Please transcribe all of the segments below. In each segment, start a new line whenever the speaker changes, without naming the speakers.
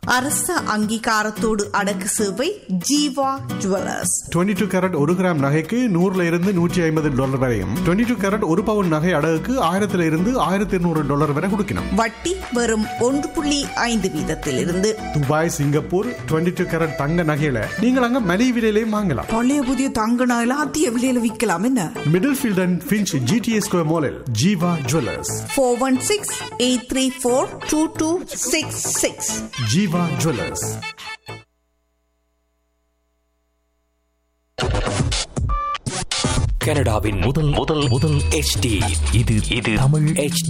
அரச அங்கீகாரத்தோடு அடக்கு சேவை ஜீவா ஜுவல்லர்ஸ்
22 டூ கேரட் ஒரு கிராம் நகைக்கு நூறுல இருந்து நூற்றி ஐம்பது டாலர் வரையும் 22 டூ கேரட் ஒரு பவுன் நகை அடகுக்கு ஆயிரத்துல இருந்து ஆயிரத்தி இருநூறு டாலர் வரை கொடுக்கணும்
வட்டி வெறும் ஒன்று புள்ளி ஐந்து வீதத்திலிருந்து
துபாய் சிங்கப்பூர் 22 டூ கேரட் தங்க நகையில நீங்கள் அங்க மலிவு விலையிலையும் வாங்கலாம்
பழைய புதிய தங்க நகையில அதிக விலையில விற்கலாம் என்ன
Middlefield and Finch GTA square மாலில் Jeeva jewellers
four one six eight three four two two six six
Jeeva jewellers
கனடாவின் முதல் முதல் முதல் HD இது இது Tamil HD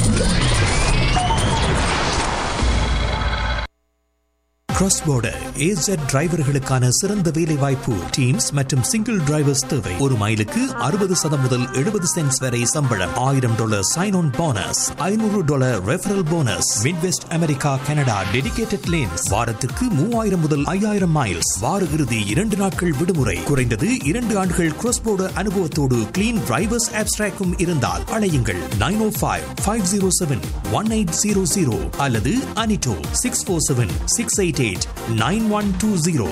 cross border AZ டிரைவர்களுக்கான சிறந்த வேலை வாய்ப்பு டீம்ஸ் மற்றும் சிங்கிள் டிரைவர்ஸ் தேவை ஒரு மைலுக்கு அறுபது சதம் முதல் எழுபது சென்ட்ஸ் வரை சம்பளம் ஆயிரம் டாலர் சைன் ஆன் போனஸ் ஐநூறு dollar referral bonus Midwest America Canada dedicated lanes வாரத்திற்கு மூவாயிரம் முதல் ஐயாயிரம் மைல்ஸ் வார இறுதி இரண்டு நாட்கள் விடுமுறை குறைந்தது இரண்டு ஆண்டுகள் கிராஸ் border அனுபவத்தோடு கிளீன் டிரைவர்ஸ் ஆப்ஸ்ட்ராக்கும் இருந்தால் அழையுங்கள் nine O five five zero seven one eight zero zero அல்லது அனிட்டோ six four seven six eight eight nine one two zero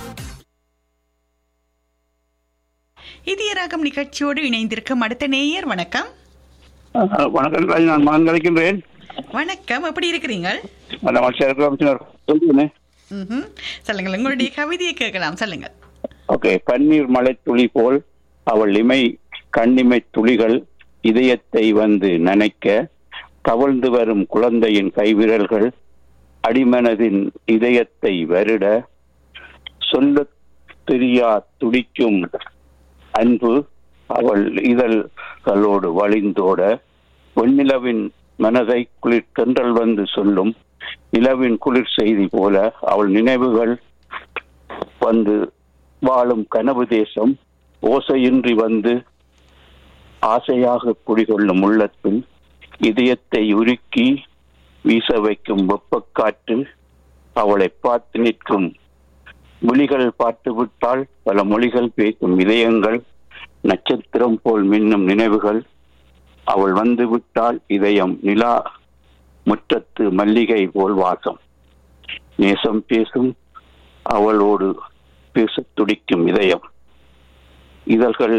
இதய ராகம் நிகழ்ச்சியோடு இணைந்திருக்கும் அடுத்த நேயர் வணக்கம்
அஹ் வணக்கம் ராஜ் நான் மகன் கலைக்கின்றேன்
வணக்கம் எப்படி இருக்கிறீங்க
அந்த மனுஷருக்கு அமைச்சர் சொல்லுங்க
ம்ஹும். சொல்லுங்கள் உங்களுடைய கவிதையை கேட்கலாம் சொல்லுங்கள்
ஓகே பன்னீர் மலை துளி போல் அவள் இமை கண்ணிமை துளிகள் இதயத்தை வந்து நனைக்க தவழ்ந்து வரும் குழந்தையின் கைவிரல்கள் அடிமனதின் இதயத்தை வருட சொல்லத் தெரியா துடிக்கும் அன்பு அவள் இதழ்களோடு வழிந்தோட வெண்ணிலவின் மனதை குளிர் தென்றல் வந்து சொல்லும் நிலவின் குளிர் செய்தி போல அவள் நினைவுகள் வந்து வாழும் கனவு தேசம் ஓசையின்றி வந்து ஆசையாக குடிகொள்ளும் உள்ளத்தில் இதயத்தை உருக்கி வீச வைக்கும் வெப்பக்காற்று அவளை பார்த்து நிற்கும் விழிகள் பார்த்து விட்டால் பல மொழிகள் பேசும் இதயங்கள் நட்சத்திரம் போல் மின்னும் நினைவுகள் அவள் வந்து விட்டால் இதயம் நிலா முற்றத்து மல்லிகை போல் வாசம் நேசம் பேசும் அவளோடு பேசத் துடிக்கும் இதயம் இதழ்கள்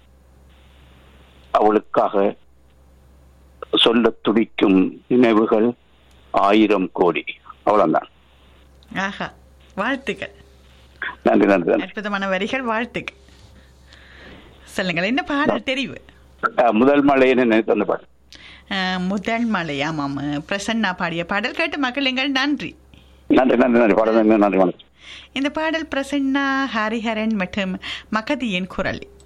அவளுக்காக சொல்லத் துடிக்கும் நினைவுகள் ஆயிரம் கோடி அவ்வளவுதான்
ஆஹா வாழ்த்துக்கள்
நன்றி நன்றி நன்றி
அற்புதமான வரிகள் வாழ்த்துக்கள் சொல்லுங்கள் என்ன பாடல் தெரிவு
அஹ், முதல் மலைன்னு நினைத்து வந்த பாட்டு
அஹ், முதல் மலை ஆமாம் பிரசன்னா பாடிய பாடல் கேட்டு மக்களுங்கள் நன்றி
நன்றி நன்றி நன்றி பாடம் நன்றி வணக்கம்
இந்த பாடல் பிரசன்னா ஹரிஹரன் மற்றும் மகதியின் குரல்